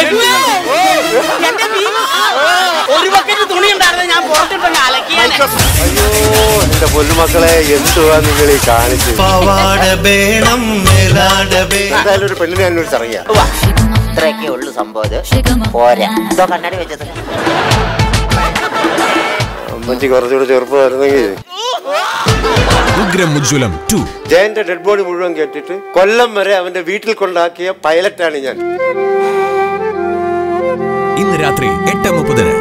എന്റെ ഭീമ. ഒരു ബക്കറ്റ് തുണി ഉണ്ടായിരുന്നു ഞാൻ പുറത്തിട്ടങ്ങ് അലക്കിയാലേ അയ്യോ എന്റെ പൊന്നുമക്കളെ എന്തുവാ നിങ്ങൾ ഈ കാണിച്ച് പവാട വേണം മേലാട വേണം എന്തായാലും ഒരു പെണ്ണിനെ അന്വേഷിച്ച് ഇറങ്ങിയ ഉവ്വ. ഇത്രയൊക്കെ ഉള്ളു സംഭവം ഇത് പോരാ എന്തോ കണ്ണാടി വെച്ചത് അമ്മച്ചി കുറച്ചുകൂടെ ചെറുപ്പമായിരുന്നെങ്കിൽ ഉഗ്രം ഉജ്ജ്വലം ടു ജയന്റെ ഡെഡ് ബോഡി മുഴുവൻ കേട്ടിട്ട് കൊല്ലം വരെ അവന്റെ വീട്ടിൽ കൊണ്ടാക്കിയ പൈലറ്റാണ് ഞാൻ ഇന്ന് രാത്രി എട്ട് മുപ്പതിന്